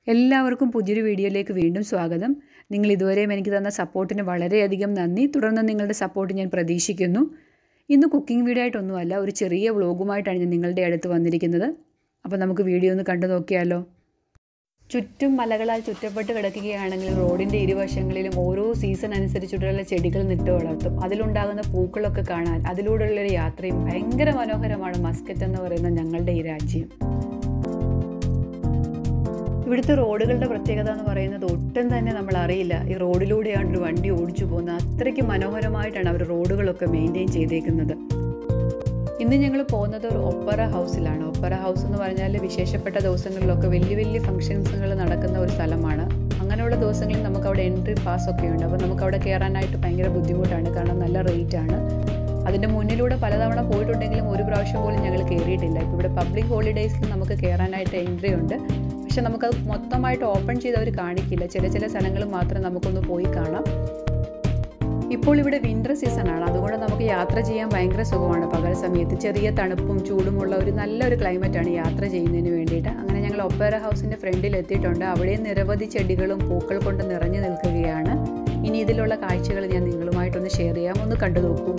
എല്ലാവർക്കും പുതിയൊരു വീഡിയോയിലേക്ക് വീണ്ടും സ്വാഗതം നിങ്ങൾ ഇതുവരെയും എനിക്ക് തന്ന സപ്പോർട്ടിന് വളരെയധികം നന്ദി തുടർന്ന് നിങ്ങളുടെ സപ്പോർട്ട് ഞാൻ പ്രതീക്ഷിക്കുന്നു ഇന്ന് കുക്കിംഗ് വീഡിയോ ആയിട്ടൊന്നുമല്ല ഒരു ചെറിയ വ്ളോഗുമായിട്ടാണ് ഞാൻ നിങ്ങളുടെ അടുത്ത് വന്നിരിക്കുന്നത് അപ്പോൾ നമുക്ക് വീഡിയോ ഒന്ന് കണ്ടു നോക്കിയാലോ ചുറ്റും മലകളാൽ ചുറ്റപ്പെട്ട് കിടക്കുകയാണെങ്കിൽ റോഡിൻ്റെ ഇരുവശങ്ങളിലും ഓരോ സീസൺ അനുസരിച്ചിട്ടുള്ള ചെടികൾ നട്ട് വളർത്തും അതിലുണ്ടാകുന്ന പൂക്കളൊക്കെ കാണാൻ അതിലൂടെയുള്ളൊരു യാത്രയും ഭയങ്കര മനോഹരമാണ് മസ്കറ്റ് എന്ന് പറയുന്ന ഞങ്ങളുടെ ഈ രാജ്യം ഇവിടുത്തെ റോഡുകളുടെ പ്രത്യേകത എന്ന് പറയുന്നത് ഒട്ടും തന്നെ നമ്മൾ അറിയില്ല ഈ റോഡിലൂടെയാണ് ഒരു വണ്ടി ഓടിച്ചു പോകുന്നത് അത്രയ്ക്ക് മനോഹരമായിട്ടാണ് അവർ റോഡുകളൊക്കെ മെയിൻറ്റെയിൻ ചെയ്തേക്കുന്നത് ഇന്ന് ഞങ്ങൾ പോകുന്നത് ഒരു ഒപ്പറ ഹൗസിലാണ് ഒപ്പറ ഹൗസ് എന്ന് പറഞ്ഞാൽ വിശേഷപ്പെട്ട ദിവസങ്ങളിലൊക്കെ വലിയ വലിയ ഫംഗ്ഷൻസുകൾ നടക്കുന്ന ഒരു സ്ഥലമാണ് അങ്ങനെയുള്ള ദിവസങ്ങളിൽ നമുക്ക് അവിടെ എൻട്രി പാസ് ഒക്കെ ഉണ്ട് അപ്പോൾ നമുക്ക് അവിടെ കയറാനായിട്ട് ഭയങ്കര ബുദ്ധിമുട്ടാണ് കാരണം നല്ല റേറ്റ് ആണ് അതിൻ്റെ മുന്നിലൂടെ പലതവണ പോയിട്ടുണ്ടെങ്കിലും ഒരു പ്രാവശ്യം പോലും ഞങ്ങൾ കയറിയിട്ടില്ല ഇപ്പോൾ ഇവിടെ പബ്ലിക് ഹോളിഡേയ്സിൽ നമുക്ക് കയറാനായിട്ട് എൻട്രി ഉണ്ട് പക്ഷെ നമുക്കത് മൊത്തമായിട്ട് ഓപ്പൺ ചെയ്ത് അവർ കാണിക്കില്ല ചില ചില സ്ഥലങ്ങൾ മാത്രം നമുക്കൊന്ന് പോയി കാണാം ഇപ്പോൾ ഇവിടെ വിൻ്റർ സീസണാണ് അതുകൊണ്ട് നമുക്ക് യാത്ര ചെയ്യാൻ ഭയങ്കര സുഖമാണ് പകൽ സമയത്ത് ചെറിയ തണുപ്പും ചൂടുമുള്ള ഒരു നല്ലൊരു ക്ലൈമറ്റാണ് യാത്ര ചെയ്യുന്നതിന് വേണ്ടിയിട്ട് അങ്ങനെ ഞങ്ങൾ ഒപ്പേറ ഹൗസിൻ്റെ ഫ്രണ്ടിൽ എത്തിയിട്ടുണ്ട് അവിടെയും നിരവധി ചെടികളും പൂക്കൾ കൊണ്ട് നിറഞ്ഞു നിൽക്കുകയാണ് ഇനി ഇതിലുള്ള കാഴ്ചകൾ ഞാൻ നിങ്ങളുമായിട്ടൊന്ന് ഷെയർ ചെയ്യാം ഒന്ന് കണ്ടു നോക്കൂ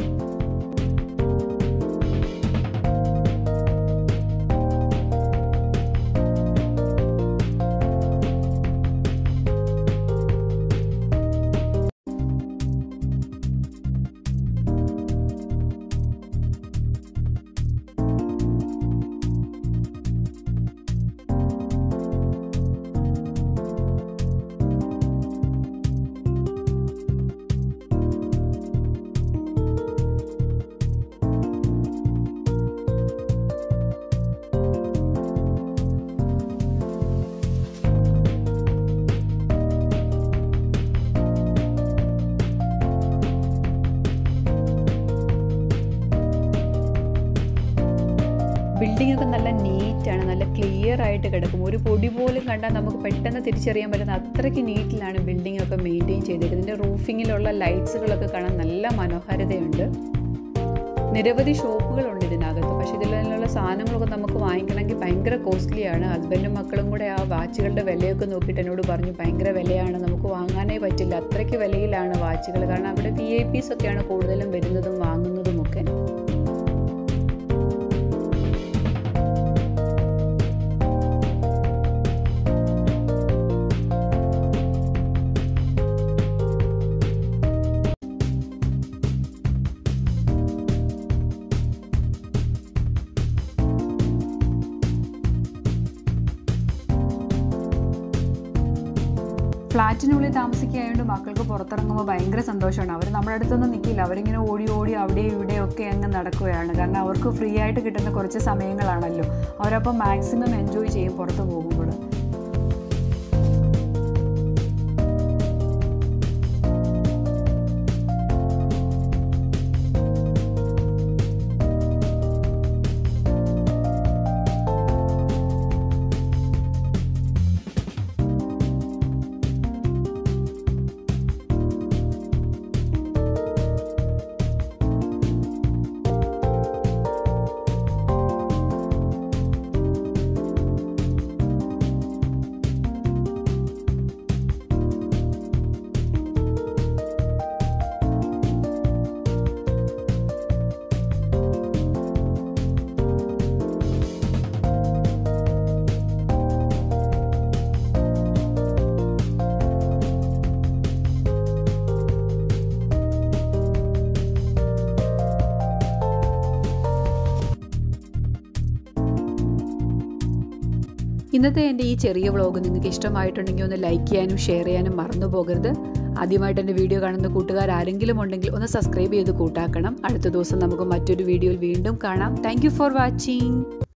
ബിൽഡിംഗ് ഒക്കെ നല്ല നീറ്റാണ് നല്ല ക്ലിയർ ആയിട്ട് കിടക്കും ഒരു പൊടി പോലും കണ്ടാൽ നമുക്ക് പെട്ടെന്ന് തിരിച്ചറിയാൻ പറ്റുന്ന അത്രയ്ക്ക് നീറ്റിലാണ് ബിൽഡിംഗ് ഒക്കെ മെയിൻറ്റെയിൻ ചെയ്തേക്കുന്നത് ഇതിൻ്റെ റൂഫിങ്ങിലുള്ള ലൈറ്റ്സുകളൊക്കെ കാണാൻ നല്ല മനോഹാരിതയുണ്ട് നിരവധി ഷോപ്പുകളുണ്ട് ഇതിനകത്ത് പക്ഷേ ഇതിലുള്ള സാധനങ്ങളൊക്കെ നമുക്ക് വാങ്ങിക്കണമെങ്കിൽ ഭയങ്കര കോസ്റ്റ്ലിയാണ് ഹസ്ബൻഡും മക്കളും കൂടെ ആ വാച്ചുകളുടെ വിലയൊക്കെ നോക്കിയിട്ട് എന്നോട് പറഞ്ഞു ഭയങ്കര വിലയാണ് നമുക്ക് വാങ്ങാനേ പറ്റില്ല അത്രയ്ക്ക് വിലയിലാണ് വാച്ചുകൾ കാരണം അവിടെ വി ഐ പീസ് ഒക്കെയാണ് കൂടുതലും വരുന്നതും വാങ്ങുന്നതുമൊക്കെ ഫ്ലാറ്റിനുള്ളിൽ താമസിക്കുകയായതുകൊണ്ട് മക്കൾക്ക് പുറത്തിറങ്ങുമ്പോൾ ഭയങ്കര സന്തോഷമാണ് അവർ നമ്മുടെ അടുത്തൊന്നും നിൽക്കില്ല അവരിങ്ങനെ ഓടി ഓടി അവിടെയും ഇവിടെയും ഒക്കെ അങ്ങ് നടക്കുകയാണ് കാരണം അവർക്ക് ഫ്രീ ആയിട്ട് കിട്ടുന്ന കുറച്ച് സമയങ്ങളാണല്ലോ അവരപ്പോൾ മാക്സിമം എൻജോയ് ചെയ്യും പുറത്ത് പോകുമ്പോൾ ഇന്നത്തെ എൻ്റെ ഈ ചെറിയ വ്ളോഗ് നിങ്ങൾക്ക് ഇഷ്ടമായിട്ടുണ്ടെങ്കിൽ ഒന്ന് ലൈക്ക് ചെയ്യാനും ഷെയർ ചെയ്യാനും മറന്നു പോകരുത് ആദ്യമായിട്ട് എൻ്റെ വീഡിയോ കാണുന്ന കൂട്ടുകാർ ആരെങ്കിലും ഉണ്ടെങ്കിൽ ഒന്ന് സബ്സ്ക്രൈബ് ചെയ്ത് കൂട്ടാക്കണം അടുത്ത ദിവസം നമുക്ക് മറ്റൊരു വീഡിയോയിൽ വീണ്ടും കാണാം താങ്ക് ഫോർ വാച്ചിങ്